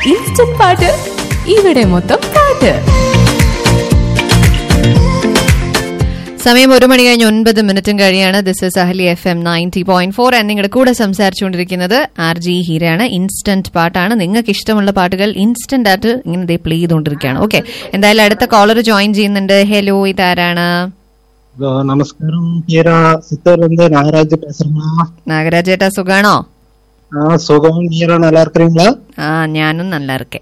instant പാട്ട് ഇവിടെ മൊത്തം പാട്ട് സമയം ഒരു മണി കഴിഞ്ഞ് ഒൻപത് മിനിറ്റും കഴിയാണ് this is Ahali F M ninety point four നിങ്ങളുടെ കൂടെ സംസാരിച്ചുകൊണ്ടിരിക്കുന്നത് ആർ ജി ഹീരയാണ് ഇൻസ്റ്റന്റ് പാട്ടാണ് നിങ്ങൾക്ക് ഇഷ്ടമുള്ള പാട്ടുകൾ ഇൻസ്റ്റന്റ് ആയിട്ട് ഇങ്ങനെ ദേ പ്ലേ ചെയ്തുകൊണ്ടിരിക്കുകയാണ് ഓക്കെ എന്തായാലും അടുത്ത കോളർ ജോയിൻ ചെയ്യുന്നുണ്ട് ഹലോ ഇതാരാണ് ஹலோ நமஸ்காரம் ஹீரா சித்தர் வந்து நாகராஜ் பேசுறேங்களா നാഗരാജ് ചേട്ടാ സുഖാണോ ஆ சுகம் ஹீரா நல்லா இருக்கிறீங்களா ആ ഞാനും നല്ല ഇറക്കെ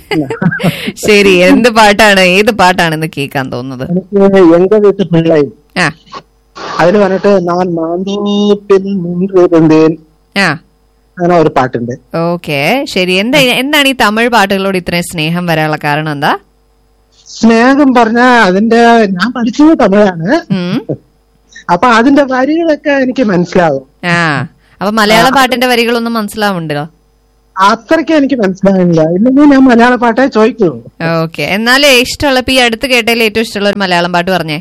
ശരി എന്ത് പാട്ടാണ് ഏത് പാട്ടാണെന്ന് കേൾക്കാൻ തോന്നുന്നത് எனக்கு எங்க வீட்டு பிள்ளை ആ അതിൽ വന്നിട്ട് ഞാൻ മാന്തോപ്പിൽ നിന്നിരുന്നേൻ ആ അങ്ങനെ ഒരു പാട്ടുണ്ട് ഓക്കെ ശരി എന്താ എന്താണ് ഈ തമിഴ് പാട്ടുകളോട് ഇത്രയും സ്നേഹം വരാനുള്ള കാരണം എന്താ സ്നേഹം പറഞ്ഞ അതിന്റെ ഞാൻ പഠിച്ചത് തമിഴാണ് ഉം അപ്പൊ അതിന്റെ വരികളൊക്കെ എനിക്ക് മനസ്സിലാവും ആ അപ്പൊ മലയാള പാട്ടിന്റെ വരികളൊന്നും മനസ്സിലാവുണ്ടല്ലോ അത്രയ്ക്ക് എനിക്ക് മനസ്സിലാവില്ല ഇല്ലെങ്കിൽ ഞാൻ മലയാള പാട്ടേ ചോദിക്കുള്ളൂ ഓക്കെ എന്നാലും ഇഷ്ടമുള്ള ഇപ്പൊ ഈ അടുത്ത് കേട്ടതിൽ ഏറ്റവും ഇഷ്ടമുള്ള ഒരു മലയാളം പാട്ട് പറഞ്ഞേ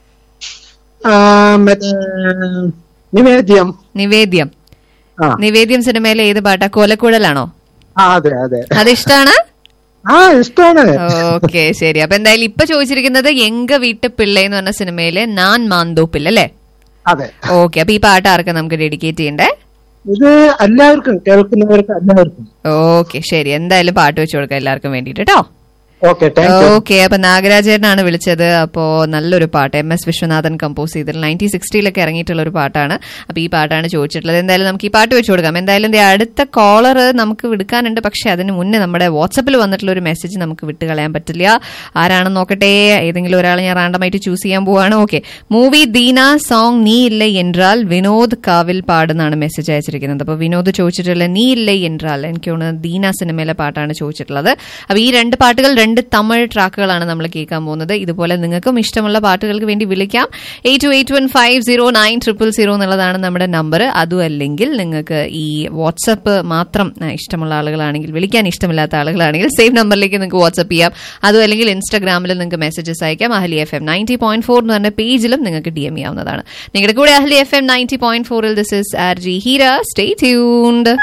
ആ, മറ്റേ നിവേദ്യം നിവേദ്യം ആ നിവേദ്യം സിനിമയിലെ ഏത് പാട്ടാ കോലക്കുഴലാണോ ആ, അതെ അതെ അത് ഇഷ്ടമാണ് ആ ഇഷ്ടമാണ് ഓക്കെ ശരി അപ്പൊ എന്തായാലും ഇപ്പൊ ചോദിച്ചിരിക്കുന്നത് എങ്ക വീട്ട് പിള്ളை എന്ന് പറഞ്ഞ സിനിമയിലെ നാൻ മാന്തോപ്പിൽ അല്ലേ അതെ ഓക്കെ അപ്പൊ ഈ പാട്ട് ആർക്കാ നമുക്ക് ഡെഡിക്കേറ്റ് ചെയ്യണ്ടേ ഇത് എല്ലാവർക്കും കേൾക്കുന്നവർക്ക് എല്ലാവർക്കും ഓക്കെ ശരി എന്തായാലും പാട്ട് വെച്ച് കൊടുക്കാം എല്ലാവർക്കും വേണ്ടിട്ട് കേട്ടോ ഓക്കെ താങ്ക് യു ഓക്കെ അപ്പൊ നാഗരാജേട്ടനാണ് വിളിച്ചത് അപ്പോ നല്ലൊരു പാട്ട് എം എസ് വിശ്വനാഥൻ കമ്പോസ് ചെയ്തിട്ട് നയൻറ്റീൻ സിക്സ്റ്റിയിലൊക്കെ ഇറങ്ങിയിട്ടുള്ള ഒരു പാട്ടാണ് അപ്പൊ ഈ പാട്ടാണ് ചോദിച്ചിട്ടുള്ളത് എന്തായാലും നമുക്ക് ഈ പാട്ട് വെച്ച് കൊടുക്കാം എന്തായാലും ദേ അടുത്ത കോളർ നമുക്ക് വിടുക്കാനുണ്ട് പക്ഷെ അതിന് മുന്നേ നമ്മുടെ വാട്സപ്പിൽ വന്നിട്ടുള്ള ഒരു മെസ്സേജ് നമുക്ക് വിട്ട് കളയാൻ പറ്റില്ല ആരാണെന്ന് നോക്കട്ടെ ഏതെങ്കിലും ഒരാളെ ഞാൻ റാൻഡമായിട്ട് ചൂസ് ചെയ്യാൻ പോവാണ് ഓക്കെ മൂവി ദീന സോങ് നീ ഇല്ല എന്റാൽ വിനോദ് കാവിൽ പാടുന്നാണ് മെസ്സേജ് അയച്ചിരിക്കുന്നത് അപ്പൊ വിനോദ് ചോദിച്ചിട്ടുള്ള നീ ഇല്ല എന്റാൽ എനിക്ക് തോന്നുന്നത് ദീന സിനിമയിലെ പാട്ടാണ് ചോദിച്ചിട്ടുള്ളത് അപ്പൊ ഈ രണ്ട് പാട്ടുകൾ രണ്ട് തമിഴ് ട്രാക്കുകളാണ് നമ്മൾ കേൾക്കാൻ പോകുന്നത് ഇതുപോലെ നിങ്ങൾക്കും ഇഷ്ടമുള്ള പാട്ടുകൾക്ക് വേണ്ടി വിളിക്കാം eight two eight one five zero nine triple zero എന്നുള്ളതാണ് നമ്മുടെ നമ്പർ അതും അല്ലെങ്കിൽ നിങ്ങൾക്ക് ഈ വാട്സപ്പ് മാത്രം ആ, ഇഷ്ടമുള്ള ആളുകളാണെങ്കിൽ വിളിക്കാൻ ഇഷ്ടമില്ലാത്ത ആളുകളാണെങ്കിൽ സേഫ് നമ്പറിലേക്ക് നിങ്ങൾക്ക് വാട്സപ്പ് ചെയ്യാം അതും അല്ലെങ്കിൽ ഇൻസ്റ്റാഗ്രാമിൽ നിങ്ങൾക്ക് മെസ്സേജസ് അയക്കാം Ahali F M ninety point four എന്ന് പറഞ്ഞ പേജിലും നിങ്ങൾക്ക് ഡി എം ചെയ്യാവുന്നതാണ് നിങ്ങളുടെ കൂടെ Ahali F M ninety point ഫോറിൽ this is R G Heera stay tuned